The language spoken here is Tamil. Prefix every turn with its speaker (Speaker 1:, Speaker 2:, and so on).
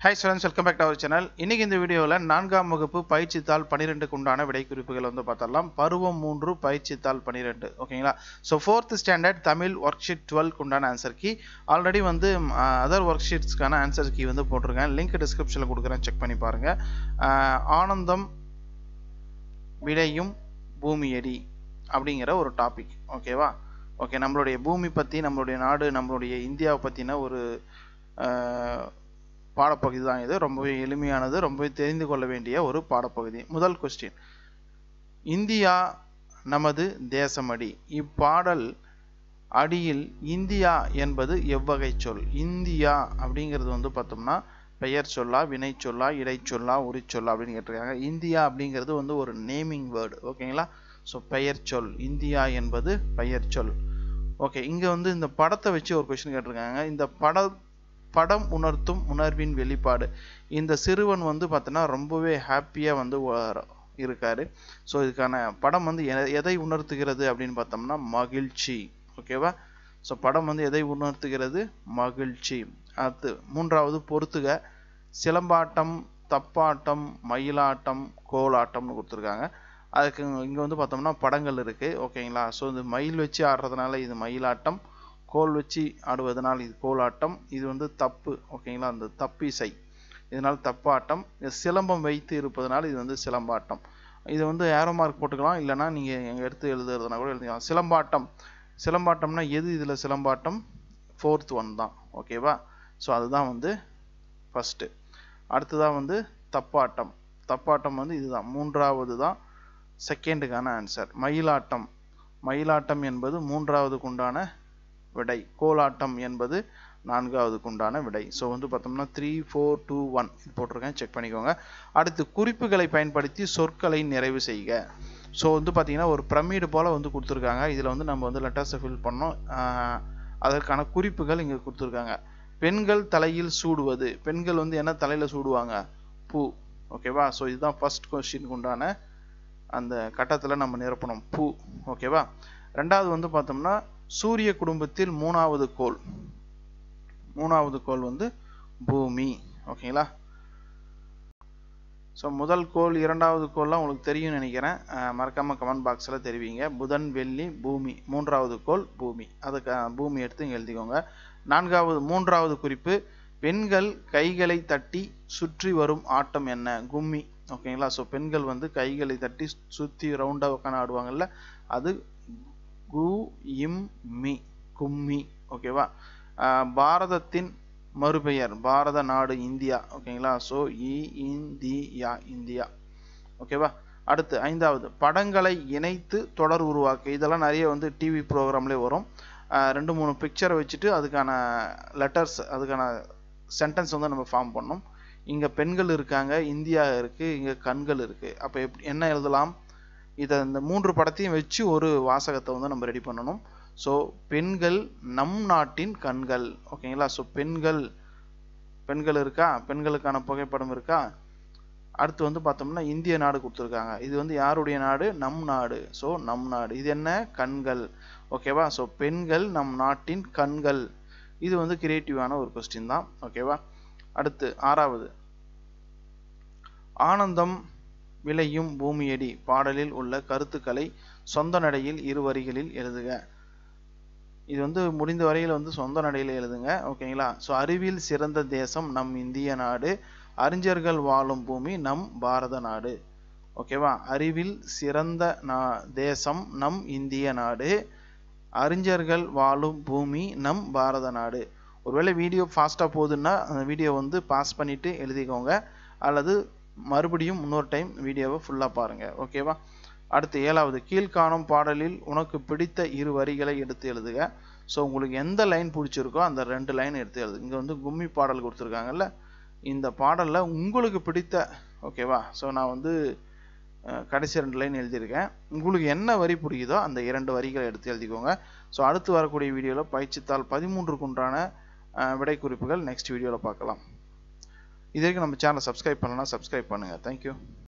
Speaker 1: hi students welcome back to our channel இன்னைக்கு இந்த வீடியோவில் நான்காம் வகுப்பு பயிற்சித்தாள் பன்னிரெண்டுக்கு உண்டான விடை குறிப்புகள் வந்து பார்த்தரலாம் பருவம் மூன்று பயிற்சித்தாள் பன்னிரெண்டு ஓகேங்களா so fourth standard Tamil worksheet டுவெல்க்கு உண்டான ஆன்சர் கீ ஆல்ரெடி வந்து அதர் ஒர்க் ஷீட்ஸ்க்கான ஆன்சர் கீ வந்து போட்டிருக்கேன் லிங்க் டிஸ்கிரிப்ஷனில் கொடுக்குறேன் செக் பண்ணி பாருங்கள் ஆனந்தம் விடையும் பூமியடி அப்படிங்கிற ஒரு டாபிக் ஓகேவா ஓகே நம்மளுடைய பூமி பற்றி நம்மளுடைய நாடு நம்மளுடைய இந்தியாவை பற்றின ஒரு பாடப்பகுதி தான் இது ரொம்பவே எளிமையானது ரொம்பவே தெரிந்து கொள்ள வேண்டிய ஒரு பாடப்பகுதி முதல் கொஸ்டின் இந்தியா நமது தேசமடி இப்பாடல் அடியில் இந்தியா என்பது எவ்வகை சொல் இந்தியா அப்படிங்கிறது வந்து பார்த்தோம்னா பெயர் சொல்லா வினை சொல்லா இடைச்சொல்லா உரிச்சொல்லா அப்படின்னு கேட்டிருக்காங்க இந்தியா அப்படிங்கிறது வந்து ஒரு நேமிங் வேர்டு ஓகேங்களா ஸோ பெயர் சொல் இந்தியா என்பது பெயர் சொல் ஓகே இங்கே வந்து இந்த படத்தை வச்சு ஒரு கொஸ்டின் கேட்டிருக்காங்க இந்த பட படம் உணர்த்தும் உணர்வின் வெளிப்பாடு இந்த சிறுவன் வந்து பார்த்தோன்னா ரொம்பவே ஹாப்பியாக வந்து இருக்காரு ஸோ இதுக்கான படம் வந்து எதை உணர்த்துகிறது அப்படின்னு பார்த்தோம்னா மகிழ்ச்சி ஓகேவா ஸோ படம் வந்து எதை உணர்த்துகிறது மகிழ்ச்சி அடுத்து மூன்றாவது பொறுத்துக சிலம்பாட்டம் தப்பாட்டம் மயிலாட்டம் கோலாட்டம்னு கொடுத்துருக்காங்க அதுக்கு இங்கே வந்து பார்த்தோம்னா படங்கள் இருக்குது ஓகேங்களா ஸோ இந்த மயில் வச்சு ஆடுறதுனால இது மயிலாட்டம் கோல் வச்சு ஆடுவதனால் இது கோலாட்டம் இது வந்து தப்பு ஓகேங்களா அந்த தப்பு இசை இதனால் தப்பாட்டம் சிலம்பம் வைத்து இருப்பதனால் இது வந்து சிலம்பாட்டம் இது வந்து ஏரோ மார்க் போட்டுக்கலாம் இல்லைனா நீங்கள் எங்கள் எடுத்து எழுதுறதுனா கூட எழுதிக்கலாம் சிலம்பாட்டம் சிலம்பாட்டம்னா எது இதில் சிலம்பாட்டம் ஃபோர்த் ஒன் தான் ஓகேவா ஸோ அதுதான் வந்து ஃபஸ்ட்டு அடுத்ததாக வந்து தப்பாட்டம் தப்பாட்டம் வந்து இதுதான் மூன்றாவது தான் செகண்டுக்கான ஆன்சர் மயிலாட்டம் மயிலாட்டம் என்பது மூன்றாவதுக்கு உண்டான விடை கோலாட்டம் என்பது நான்காவதுக்கு உண்டான விடை ஸோ வந்து பார்த்தோம்னா த்ரீ ஃபோர் டூ ஒன் இது போட்டிருக்கேன் செக் பண்ணிக்கோங்க அடுத்து குறிப்புகளை பயன்படுத்தி சொற்களை நிறைவு செய்க ஸோ வந்து பார்த்தீங்கன்னா ஒரு பிரமிடு போல் வந்து கொடுத்துருக்காங்க இதில் வந்து நம்ம வந்து லெட்டர்ஸை ஃபில் பண்ணோம் அதற்கான குறிப்புகள் இங்கே கொடுத்துருக்காங்க பெண்கள் தலையில் சூடுவது பெண்கள் வந்து என்ன தலையில் சூடுவாங்க பூ ஓகேவா ஸோ இதுதான் ஃபர்ஸ்ட் கொஸ்டினுக்கு உண்டான அந்த கட்டத்தில் நம்ம நிரப்பணும் பூ ஓகேவா ரெண்டாவது வந்து பார்த்தோம்னா சூரிய குடும்பத்தில் மூணாவது கோள் மூணாவது கோள் வந்து பூமி ஓகேங்களா ஸோ முதல் கோள் இரண்டாவது கோள்லாம் உங்களுக்கு தெரியும்னு நினைக்கிறேன் மறக்காமல் கமெண்ட் பாக்ஸில் தெரிவிங்க புதன் வெள்ளி பூமி மூன்றாவது கோள் பூமி அதுக்கு பூமி எடுத்து இங்கே எழுதிக்கோங்க நான்காவது மூன்றாவது குறிப்பு பெண்கள் கைகளை தட்டி சுற்றி வரும் ஆட்டம் என்ன கும்மி ஓகேங்களா ஸோ பெண்கள் வந்து கைகளை தட்டி சுற்றி ரவுண்டாக உட்காந்து ஆடுவாங்கல்ல அது கு இம் மி கும்மி ஓகேவா பாரதத்தின் மறுபெயர் பாரத நாடு இந்தியா ஓகேங்களா ஸோ இந்தியா இந்தியா ஓகேவா அடுத்து ஐந்தாவது படங்களை இணைத்து தொடர் உருவாக்கு இதெல்லாம் நிறைய வந்து டிவி ப்ரோக்ராம்லேயே வரும் ரெண்டு மூணு பிக்சரை வச்சுட்டு அதுக்கான லெட்டர்ஸ் அதுக்கான சென்டென்ஸ் வந்து நம்ம ஃபார்ம் பண்ணோம் இங்கே பெண்கள் இருக்காங்க இந்தியா இருக்குது இங்கே கண்கள் இருக்குது அப்போ எப்படி என்ன எழுதலாம் இதை இந்த மூன்று படத்தையும் வச்சு ஒரு வாசகத்தை வந்து நம்ம ரெடி பண்ணணும் ஸோ பெண்கள் நம் நாட்டின் கண்கள் ஓகேங்களா ஸோ பெண்கள் பெண்கள் இருக்கா பெண்களுக்கான புகைப்படம் இருக்கா அடுத்து வந்து பார்த்தோம்னா இந்திய நாடு கொடுத்துருக்காங்க இது வந்து யாருடைய நாடு நம் நாடு ஸோ நம் நாடு இது என்ன கண்கள் ஓகேவா ஸோ பெண்கள் நம் நாட்டின் கண்கள் இது வந்து கிரியேட்டிவான ஒரு கொஸ்டின் தான் ஓகேவா அடுத்து ஆறாவது ஆனந்தம் விளையும் பூமியடி பாடலில் உள்ள கருத்துக்களை சொந்த நடையில் இரு வரிகளில் எழுதுக இது வந்து முடிந்த வரையில் வந்து சொந்த நடையில் எழுதுங்க ஓகேங்களா ஸோ அறிவில் சிறந்த தேசம் நம் இந்திய நாடு அறிஞர்கள் வாழும் பூமி நம் பாரத நாடு ஓகேவா அறிவில் சிறந்த நா தேசம் நம் இந்திய நாடு அறிஞர்கள் வாழும் பூமி நம் பாரத நாடு ஒருவேளை வீடியோ ஃபாஸ்ட்டாக போகுதுன்னா அந்த வீடியோ வந்து பாஸ் பண்ணிவிட்டு எழுதிக்கோங்க அல்லது மறுபடியும் இன்னொரு டைம் வீடியோவை ஃபுல்லாக பாருங்கள் ஓகேவா அடுத்து ஏழாவது கீழ்காணும் பாடலில் உனக்கு பிடித்த இரு வரிகளை எடுத்து எழுதுக ஸோ உங்களுக்கு எந்த லைன் பிடிச்சிருக்கோ அந்த ரெண்டு லைன் எடுத்து எழுது இங்கே வந்து கும்மி பாடல் கொடுத்துருக்காங்கல்ல இந்த பாடலில் உங்களுக்கு பிடித்த ஓகேவா ஸோ நான் வந்து கடைசி ரெண்டு லைன் எழுதியிருக்கேன் உங்களுக்கு என்ன வரி பிடிக்குதோ அந்த இரண்டு வரிகளை எடுத்து எழுதிக்கோங்க ஸோ அடுத்து வரக்கூடிய வீடியோவில் பயிற்சித்தாள் பதிமூன்றுக்கு உண்டான விடை குறிப்புகள் நெக்ஸ்ட் வீடியோவில் பார்க்கலாம் இது வரைக்கும் நம்ம சேனலை சப்ஸ்கிரைப் பண்ணலாம் சப்ஸ்கிரைப் பண்ணுங்கள் தேங்க்யூ